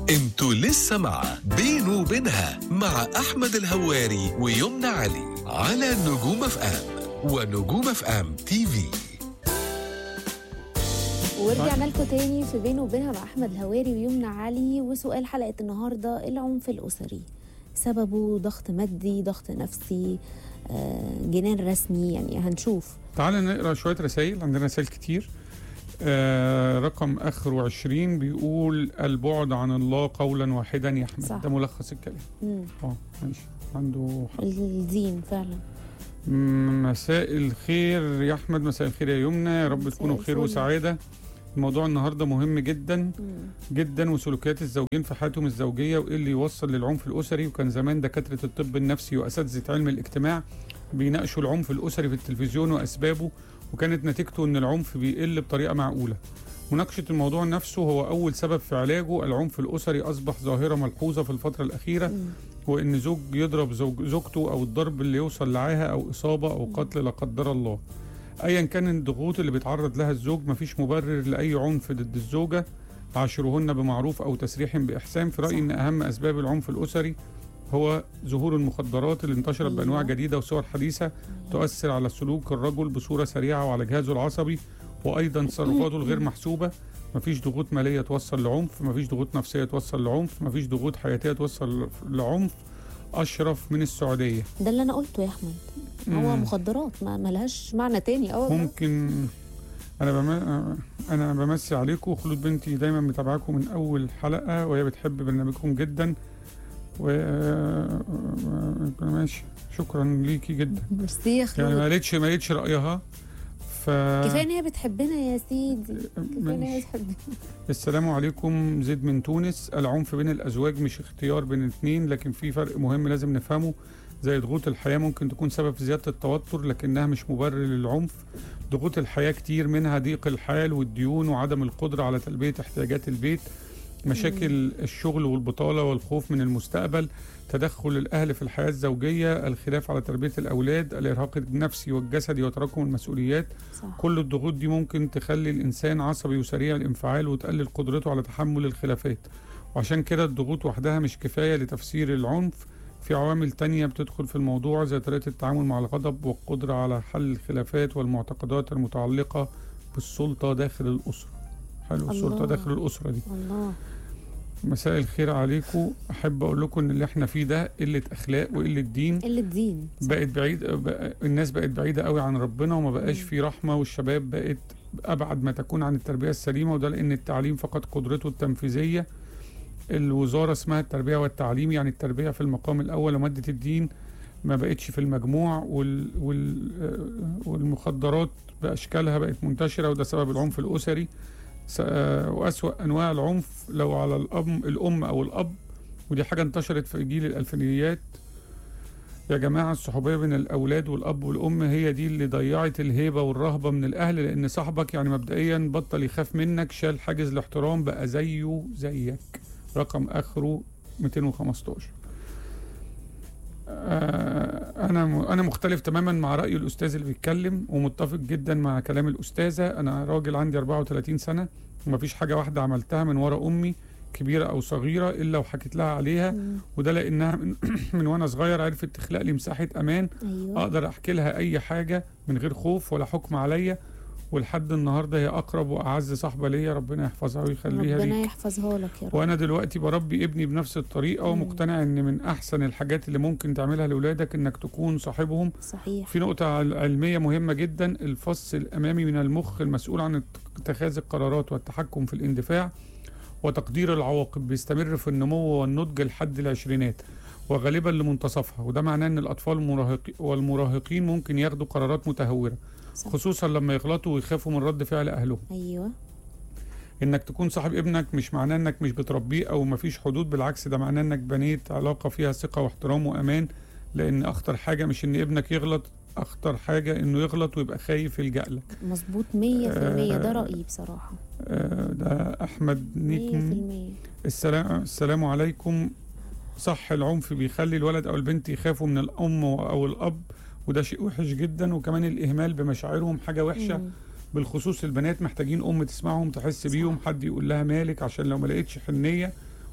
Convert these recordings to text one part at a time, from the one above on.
انتوا لسه مع بينه وبينها مع احمد الهواري ويمنى علي على نجوم اف ام ونجوم اف ام تي في ورجعنا لكم تاني في بينه وبينها مع احمد الهواري ويمنى علي وسؤال حلقه النهارده العنف الاسري سببه ضغط مادي ضغط نفسي آه، جنان رسمي يعني هنشوف تعال نقرا شويه رسائل عندنا رسائل كتير آه رقم اخره 20 بيقول البعد عن الله قولا واحدا يا احمد صح. ده ملخص الكلام مم. اه ماشي عنده حق الدين فعلا م- مساء الخير يا احمد مساء الخير يا يمنى يا رب مساء تكونوا بخير الفل. وسعاده الموضوع النهارده مهم جدا مم. جدا وسلوكيات الزوجين في حياتهم الزوجيه وايه اللي يوصل للعنف الاسري وكان زمان دكاتره الطب النفسي واساتذه علم الاجتماع بيناقشوا العنف الاسري في التلفزيون واسبابه وكانت نتيجته ان العنف بيقل بطريقه معقوله مناقشه الموضوع نفسه هو اول سبب في علاجه العنف الاسري اصبح ظاهره ملحوظه في الفتره الاخيره مم. وان زوج يضرب زوج زوجته او الضرب اللي يوصل لعاهه او اصابه او قتل لا قدر الله ايا كان الضغوط اللي بيتعرض لها الزوج مفيش مبرر لاي عنف ضد الزوجه عاشروهن بمعروف او تسريح باحسان في رايي صح. ان اهم اسباب العنف الاسري هو ظهور المخدرات اللي انتشرت أيوة. بانواع جديده وصور حديثه تؤثر على سلوك الرجل بصوره سريعه وعلى جهازه العصبي وايضا تصرفاته الغير محسوبه مفيش ضغوط ماليه توصل لعنف مفيش ضغوط نفسيه توصل لعنف مفيش ضغوط حياتيه توصل لعنف اشرف من السعوديه ده اللي انا قلته يا احمد هو مم. مخدرات ما ملهاش معنى تاني اه والله. ممكن انا بم... انا بمسي عليكم خلود بنتي دايما متابعاكم من اول حلقه وهي بتحب برنامجكم جدا و ماشي شكرا ليكي جدا ميرسي يا يعني خلود ما قالتش ما قالتش رايها ف كفايه ان هي بتحبنا يا سيدي كفايه ان هي ماشي. بتحبنا السلام عليكم زيد من تونس العنف بين الازواج مش اختيار بين الاثنين لكن في فرق مهم لازم نفهمه زي ضغوط الحياه ممكن تكون سبب في زياده التوتر لكنها مش مبرر للعنف ضغوط الحياه كتير منها ضيق الحال والديون وعدم القدره على تلبيه احتياجات البيت مشاكل الشغل والبطاله والخوف من المستقبل تدخل الاهل في الحياه الزوجيه الخلاف على تربيه الاولاد الارهاق النفسي والجسدي وتراكم المسؤوليات صح كل الضغوط دي ممكن تخلي الإنسان عصبي وسريع الانفعال وتقلل قدرته على تحمل الخلافات وعشان كده الضغوط وحدها مش كفاية لتفسير العنف في عوامل تانية بتدخل في الموضوع زي طريقة التعامل مع الغضب والقدرة على حل الخلافات والمعتقدات المتعلقة بالسلطة داخل الأسرة حلو السلطة الله. داخل الأسرة دي الله مساء الخير عليكم أحب أقول لكم إن اللي إحنا فيه ده قلة أخلاق وقلة دين قله دين صح. بقت بعيد بقى الناس بقت بعيدة قوي عن ربنا وما بقاش مم. في رحمة والشباب بقت أبعد ما تكون عن التربية السليمة وده لأن التعليم فقد قدرته التنفيذية الوزارة اسمها التربية والتعليم يعني التربية في المقام الأول ومادة الدين ما بقتش في المجموع وال وال آه، والمخدرات بأشكالها بقت منتشرة وده سبب العنف الأسري س- آه، وأسوأ أنواع العنف لو على الأم الأم أو الأب ودي حاجة انتشرت في جيل الألفينيات يا جماعة الصحوبية بين الأولاد والأب والأم هي دي اللي ضيعت الهيبة والرهبة من الأهل لأن صاحبك يعني مبدئيا بطل يخاف منك شال حاجز الاحترام بقى زيه زيك رقم آخره 215 آه، أنا م- أنا مختلف تماما مع رأي الأستاذ اللي بيتكلم ومتفق جدا مع كلام الأستاذة أنا راجل عندي 34 سنة ومفيش حاجة واحدة عملتها من ورا أمي كبيرة أو صغيرة إلا وحكيت لها عليها مم. وده لانها من, من وانا صغير عرفت تخلق لي مساحه امان ايوه اقدر احكي لها اي حاجه من غير خوف ولا حكم عليا ولحد النهارده هي اقرب واعز صاحبه ليا ربنا يحفظها ويخليها ربنا لي يحفظها لك يا رب وانا دلوقتي بربي ابني بنفس الطريقه مم. ومقتنع ان من احسن الحاجات اللي ممكن تعملها لاولادك انك تكون صاحبهم صحيح في نقطة عل- علمية مهمة جدا الفص الأمامي من المخ المسؤول عن اتخاذ القرارات والتحكم في الاندفاع وتقدير العواقب بيستمر في النمو والنضج لحد العشرينات وغالبا لمنتصفها وده معناه ان الاطفال المراهقي- والمراهقين ممكن ياخدوا قرارات متهوره صح. خصوصا لما يغلطوا ويخافوا من رد فعل اهلهم ايوه انك تكون صاحب ابنك مش معناه انك مش بتربيه او مفيش حدود بالعكس ده معناه انك بنيت علاقه فيها ثقه واحترام وامان لان اخطر حاجه مش ان ابنك يغلط اخطر حاجه انه يغلط ويبقى خايف يلجا لك مظبوط 100% ده آه، رايي بصراحه آه، ده احمد نجم 100% السلام السلام عليكم صح العنف بيخلي الولد او البنت يخافوا من الام او الاب وده شيء وحش جدا وكمان الاهمال بمشاعرهم حاجه وحشه مم. بالخصوص البنات محتاجين ام تسمعهم تحس بيهم حد يقول لها مالك عشان لو ما لقيتش حنيه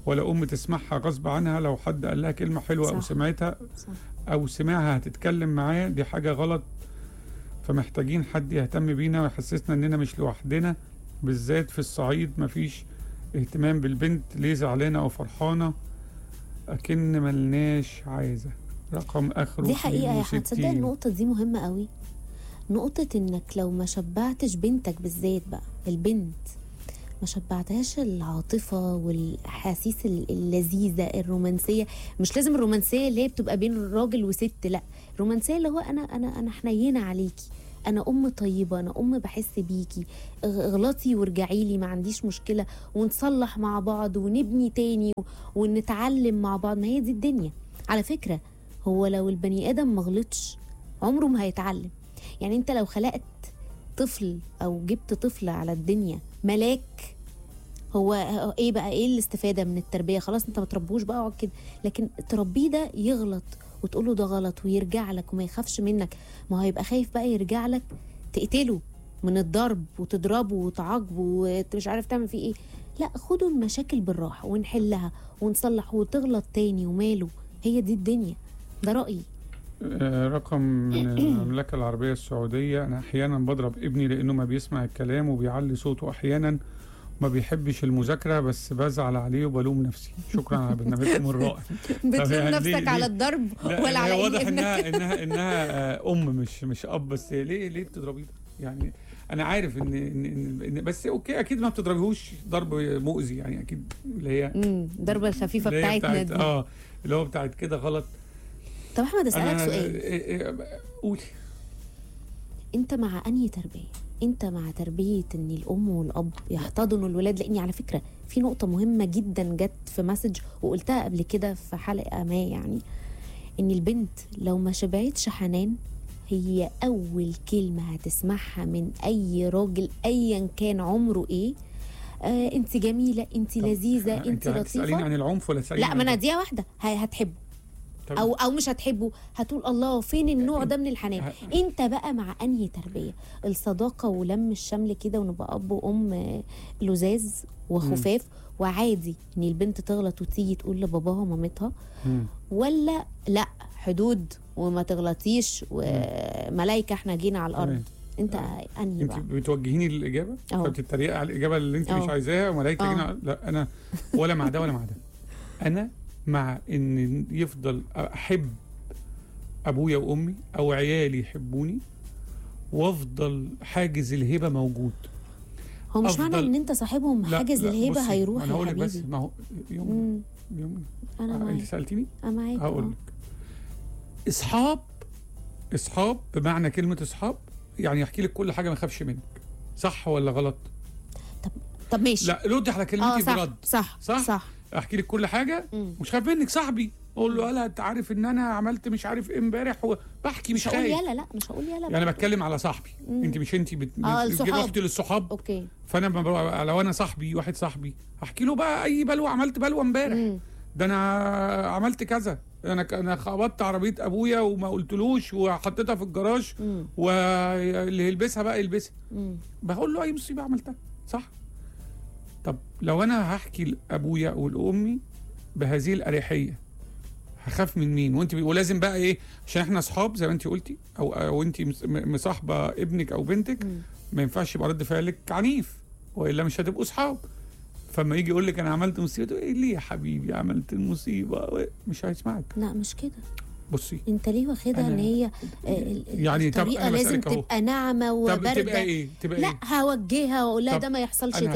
ولا ام تسمعها غصب عنها لو حد قال لها كلمه حلوه او صح. سمعتها صح. او سمعها هتتكلم معاه دي حاجه غلط فمحتاجين حد يهتم بينا ويحسسنا اننا مش لوحدنا بالذات في الصعيد مفيش اهتمام بالبنت ليه زعلانه او فرحانه اكن ملناش عايزه رقم اخره دي حقيقه يا احمد تصدق 62. النقطه دي مهمه قوي نقطه انك لو ما شبعتش بنتك بالذات بقى البنت ما شبعتهاش العاطفه والاحاسيس ال- اللذيذه الرومانسيه مش لازم الرومانسيه اللي هي بتبقى بين راجل وست لا الرومانسيه اللي هو انا انا انا حنينه عليكي انا ام طيبه انا ام بحس بيكي اغ- اغلطي وارجعي لي ما عنديش مشكله ونصلح مع بعض ونبني تاني و- ونتعلم مع بعض ما هي دي الدنيا على فكره هو لو البني ادم ما غلطش عمره ما هيتعلم يعني انت لو خلقت طفل او جبت طفل على الدنيا ملاك هو هو ايه بقى ايه الاستفاده من التربيه خلاص انت ما تربوش بقى اقعد كده لكن تربيه ده يغلط وتقول له ده غلط ويرجع لك وما يخافش منك ما هو هيبقى خايف بقى يرجع لك تقتله من الضرب وتضربه وتعاقبه ومش عارف تعمل فيه ايه لا خدوا المشاكل بالراحه ونحلها ونصلح وتغلط تاني وماله هي دي الدنيا ده رايي آه، رقم من المملكة العربية السعودية أنا أحيانا بضرب ابني لأنه ما بيسمع الكلام وبيعلي صوته أحيانا ما بيحبش المذاكرة بس بزعل عليه وبلوم نفسي شكرا على برنامجكم الرائع بتلوم يعني نفسك ليه- على ليه؟ الضرب لا ولا على هي إن واضح ابنك انها انها انها آه، ام مش مش اب بس ليه ليه بتضربيه ده؟ يعني انا عارف ان ان, إن, إن بس اوكي اكيد ما بتضربيهوش ضرب مؤذي يعني اكيد اللي هي امم الضربه الخفيفه اللي هي بتاعتنا بتاعت دي اه اللي هو بتاعت كده غلط طب احمد اسالك أنا- سؤال إيه- إيه- قولي انت مع انهي تربيه انت مع تربيه ان الام والاب يحتضنوا الولاد لاني على فكره في نقطه مهمه جدا جت في مسج وقلتها قبل كده في حلقه ما يعني ان البنت لو ما شبعتش حنان هي اول كلمه هتسمعها من اي راجل ايا كان عمره ايه آه انت جميله انت طب لذيذه انت انت هتساليني لطيفه عن العنف ولا تساليني لا عن ما انا العنف؟ دقيقه واحده ه- هتحبه طب او او مش هتحبه هتقول الله فين النوع ده من الحنان ه- انت بقى مع انهي تربيه الصداقه ولم الشمل كده ونبقى اب وام آه، لزاز وخفاف وعادي ان البنت تغلط وتيجي تقول لباباها ومامتها مم. ولا لا حدود وما تغلطيش وملايكه احنا جينا على الارض تمام. انت انهي انت بقى بتوجهيني الاجابه أهو. فبتتريقي على الاجابه اللي انت أهو. مش عايزاها وملائكه أهو. هنا لا انا ولا مع ده ولا مع ده انا مع ان يفضل احب ابويا وامي او عيالي يحبوني وافضل حاجز الهبه موجود هو مش معنى أفضل- ان انت صاحبهم لا، حاجز لا، الهيبه بصي، هيروح انا يا هقول لك بس حبيبي ما هو يوم مم، يوم انا آه، انت معاك سالتيني انا معاك هقول آه. لك اصحاب اصحاب بمعنى كلمه اصحاب يعني احكي لك كل حاجه ما اخافش منك صح ولا غلط طب ماشي لا ردي على اه كلمتي صح برد صح صح؟ صح احكي لك كل حاجه مم. مش خايف منك صاحبي اقول له يلا انت عارف ان انا عملت مش عارف ايه امبارح و- بحكي مش مش هقول خايف يلا لا مش هقول يلا يعني بقى. بتكلم على صاحبي مم. انت مش انت بت... آه، بت- الصحاب. رحتي للصحاب اوكي فانا ببقى- لو انا صاحبي واحد صاحبي احكي له بقى اي بلوه عملت بلوه امبارح مم. ده انا عملت كذا انا ك- انا خبطت عربيه ابويا وما قلتلوش وحطيتها في الجراج مم. واللي يلبسها بقى يلبسها مم. بقول له اي مصيبه عملتها صح طب لو انا هحكي لابويا ولامي بهذه الاريحيه هخاف من مين وانت ولازم بقى ايه عشان احنا اصحاب زي ما انت قلتي او او انت مس- م- مصاحبه ابنك او بنتك مم. ما ينفعش يبقى رد فعلك عنيف والا مش هتبقوا اصحاب فما يجي يقول لك انا عملت مصيبه تقول ايه ليه يا حبيبي عملت المصيبه مش هيسمعك لا مش كده بصي انت ليه واخدها أنا- ان هي آه، ال- يعني طب الطريقه أنا لازم بسألك أهو. تبقى ناعمه طب تبقى وبارده ايه تبقى لا ايه هوجهها واقول لها طب ده ما يحصلش أنا تاني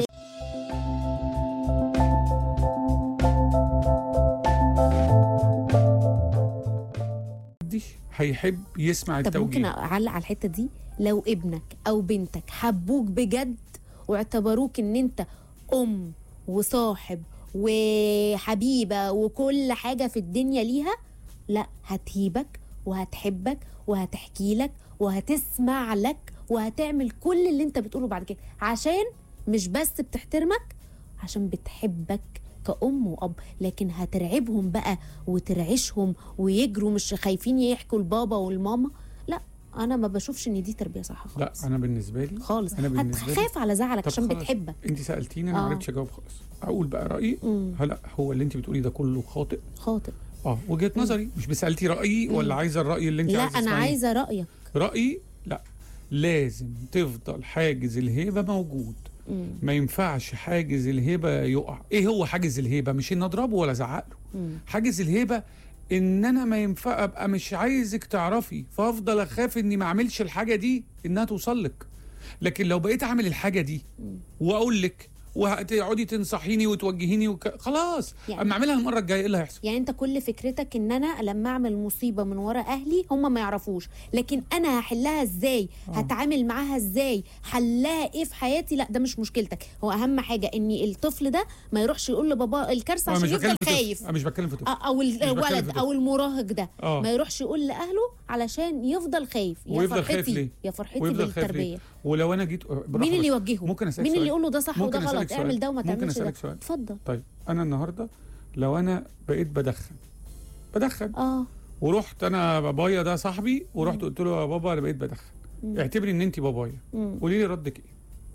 محدش هيحب يسمع طب ممكن التوجيه اعلق على الحته دي لو ابنك او بنتك حبوك بجد واعتبروك ان انت ام وصاحب وحبيبه وكل حاجه في الدنيا ليها لا هتهيبك وهتحبك وهتحكي لك وهتسمع لك وهتعمل كل اللي انت بتقوله بعد كده عشان مش بس بتحترمك عشان بتحبك كأم وأب لكن هترعبهم بقى وترعشهم ويجروا مش خايفين يحكوا لبابا والماما لا انا ما بشوفش ان دي تربيه صح لا خالص انا بالنسبه لي خالص أنا بالنسبة لي- هتخاف على زعلك طب عشان خلاص. بتحبك انت سالتيني انا ما آه. عرفتش اجاوب خالص اقول بقى رايي مم. لا هو اللي انت بتقوليه ده كله خاطئ خاطئ اه وجهه نظري مش بسالتي رايي ولا عايزه الراي اللي انت لا عايزه انا تسمعيه؟ عايزه رايك رايي لا لازم تفضل حاجز الهيبه موجود مم. ما ينفعش حاجز الهيبه يقع ايه هو حاجز الهيبه مش ان اضربه ولا ازعق له مم. حاجز الهيبه ان انا ما ينفع ابقى مش عايزك تعرفي فافضل اخاف اني ما اعملش الحاجه دي انها توصل لك لكن لو بقيت اعمل الحاجه دي واقول لك وهتقعدي تنصحيني وتوجهيني وك... خلاص يعني- اما اعملها المره الجايه ايه اللي هيحصل يعني انت كل فكرتك ان انا لما اعمل مصيبه من ورا اهلي هم ما يعرفوش لكن انا هحلها ازاي آه. هتعامل معاها ازاي حلها ايه في حياتي لا ده مش مشكلتك هو اهم حاجه ان الطفل ده ما يروحش يقول لبابا الكارثه انا عشان مش بتكلم يفضل في خايف طفل انا مش بتكلم في طفل آه، او بتكلم في الولد طفل. او المراهق ده اه ما يروحش يقول لاهله علشان يفضل خايف يا ويفضل خايف فرحتي ليه؟ يا فرحتي ويفضل خايف بالتربيه ليه؟ ولو انا جيت براحة مين اللي بس. يوجهه ممكن اسالك مين اللي سؤال؟ يقول له ده صح ممكن وده أسألك غلط سؤال؟ اعمل ده وما ممكن تعملش ده أسألك سؤال؟ اتفضل طيب انا النهارده لو انا بقيت بدخن بدخن اه ورحت انا بابايا ده صاحبي ورحت قلت له يا بابا انا بقيت بدخن مم. اعتبري ان انت بابايا مم. قولي لي ردك ايه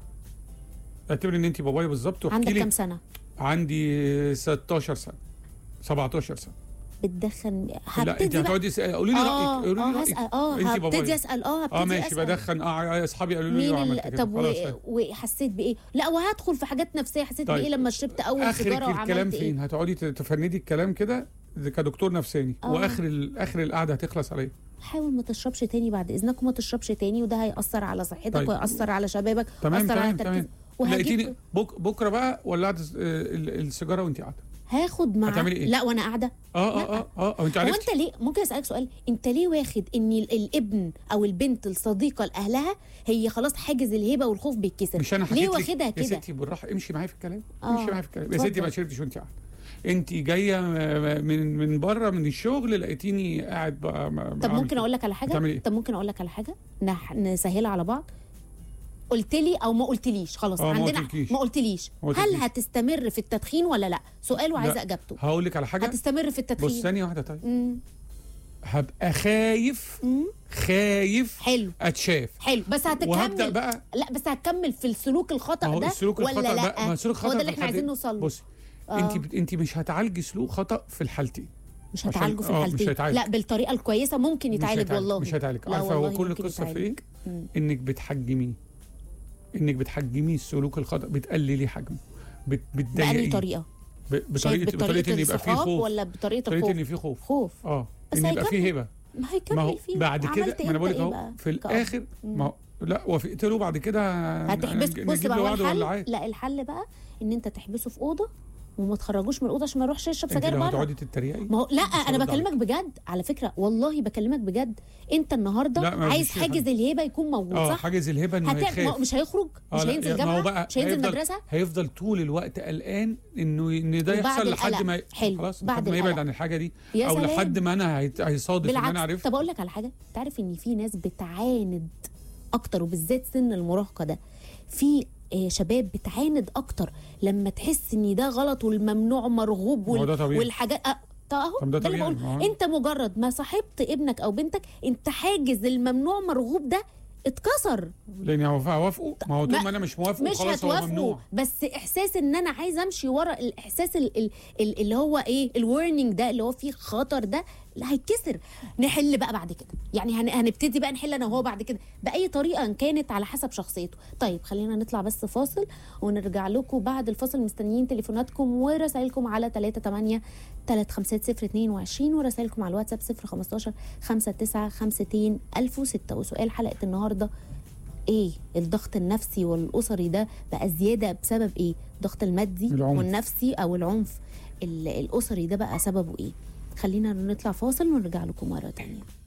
اعتبري ان انت بابايا بالظبط واحكي عندك لي كام سنه عندي 16 سنه 17 سنه بتدخن لا انت هبتدي بقى هتقعدي تسألي- قولي لي اه رايك قولي لي اه رايك هسال اه انت هبتدي بابايا اسال اه هبتدي اه ماشي أسأل. بدخن اه اصحابي قالوا لي مين وعملت ال... كده طب و... خلاص طيب. وحسيت بايه لا وهدخل في حاجات نفسيه حسيت طيب. بايه لما شربت اول سيجاره اخرك الكلام وعملت فين ايه هتقعدي تفندي الكلام كده كدكتور نفساني آه. واخر ال- اخر القعده هتخلص عليا حاول ما تشربش تاني بعد اذنك وما تشربش تاني وده هيأثر على صحتك طيب. ويأثر على شبابك تمام ويأثر على تمام تمام تركيزك وهجيب لقيتيني بك بكره بقى ولعت الس- ال- السيجاره وانت قاعده هاخد معاه هتعملي إيه؟ لا وانا قاعده اه لا. اه اه اه او انت هو عرفتي انت ليه ممكن اسالك سؤال انت ليه واخد ان ال- الابن او البنت الصديقه لاهلها هي خلاص حاجز الهبه والخوف بيتكسر مش انا حكيت ليه لك- واخدها يا كده ستي بالراحه امشي معايا في الكلام آه. امشي معايا في الكلام يا ستي اتفضل. ما شربتش وانت قاعده انت جايه من من بره من الشغل لقيتيني قاعد بقى ما- طب بعمل ممكن كده. اقول لك على حاجه هتعملي إيه؟ طب ممكن اقول لك على حاجه نح... نسهلها على بعض قلت لي او ما قلتليش خلاص آه، ما عندنا قلتلكيش. ما قلتليش ما هل قلتلكيش. هتستمر في التدخين ولا لا سؤال وعايزه لا. اجابته هقول لك على حاجه هتستمر في بص التدخين ثانيه واحده طيب مم. هبقى خايف مم. خايف حلو اتشاف حلو بس وهبدا هتكمل بقى لا بس هتكمل في السلوك الخطا ما هو ده السلوك ولا الخطا لا بقى ما السلوك هو الخطا ده اللي في احنا عايزين الحالتين- نوصل له بص آه. انت بت- انت مش هتعالجي سلوك خطا في الحالتين مش عشان- هتعالجه في آه، مش الحالتين هيتعالج. لا بالطريقه الكويسه ممكن مش يتعالج هيتعالج، والله مش هيتعالج لا عارفه هو والله كل ممكن القصه في يتعالج. ايه مم. انك بتحجميه انك بتحجميه السلوك الخطا بتقللي حجمه بت- بأي بتضايقيه طريقه ب- شايف بطريقه بطريقه ان يبقى فيه الصحاب خوف ولا بطريقه بطريقه الخوف ان فيه خوف خوف اه بس ان يبقى فيه هيكمل. هبه ما ما هيكمل هو فيه بعد كده عملت ما انا انت بقول لك إيه اهو بقى في كأب؟ الاخر ما هو لا وافقت له بعد كده هتحبس ن- بص نجيب بقى له هو وعد ولا الحل عاد لا الحل بقى ان انت تحبسه في اوضه وما تخرجوش من الاوضه عشان ما يروحش يشرب انت سجاير لو بره هتقعدي تتريقي ما هو لا مش انا هرد بكلمك عليك. بجد على فكره والله بكلمك بجد انت النهارده لا، ما عايز فيش حاجز حاجة. الهبه يكون موجود اه صح حاجز الهبه انه هت... هيخاف مش هيخرج آه، مش لا، هينزل ما هو جامعه بقى مش هينزل هيفضل- مدرسه هيفضل طول الوقت قلقان انه ان ده وبعد يحصل لحد القلق. ما حلو، خلاص بعد لحد ما يبعد القلق. عن الحاجه دي يا او سلام. لحد ما انا هيت- هيصادف ان انا بالعكس عرفت طب اقول لك على حاجه تعرف ان في ناس بتعاند اكتر وبالذات سن المراهقه ده في آه، شباب بتعاند اكتر لما تحس ان ده غلط والممنوع مرغوب ما هو ده طبيعي. والحاجات أه طب اهو طب ده ده اللي طبيعي، بقول ما هو- انت مجرد ما صاحبت ابنك او بنتك انت حاجز الممنوع مرغوب ده اتكسر لان هو هوافقه ما هو طول ما- ما انا مش موافقه مش خلاص هو هتوافقوا ممنوع بس احساس ان انا عايز امشي ورا الاحساس ال- ال- ال- اللي هو ايه الورنينج ده اللي هو فيه خطر ده لا هيتكسر نحل بقى بعد كده يعني هن- هنبتدي بقى نحل انا وهو بعد كده باي طريقه ان كانت على حسب شخصيته طيب خلينا نطلع بس فاصل ونرجع لكم بعد الفاصل مستنيين تليفوناتكم ورسائلكم على 38 350 ورسائلكم على الواتساب 015 5952 1006 وسؤال حلقه النهارده ايه الضغط النفسي والاسري ده بقى زياده بسبب ايه الضغط المادي العنف. والنفسي او العنف ال- الاسري ده بقى سببه ايه خلينا نطلع فاصل ونرجع لكم مره تانية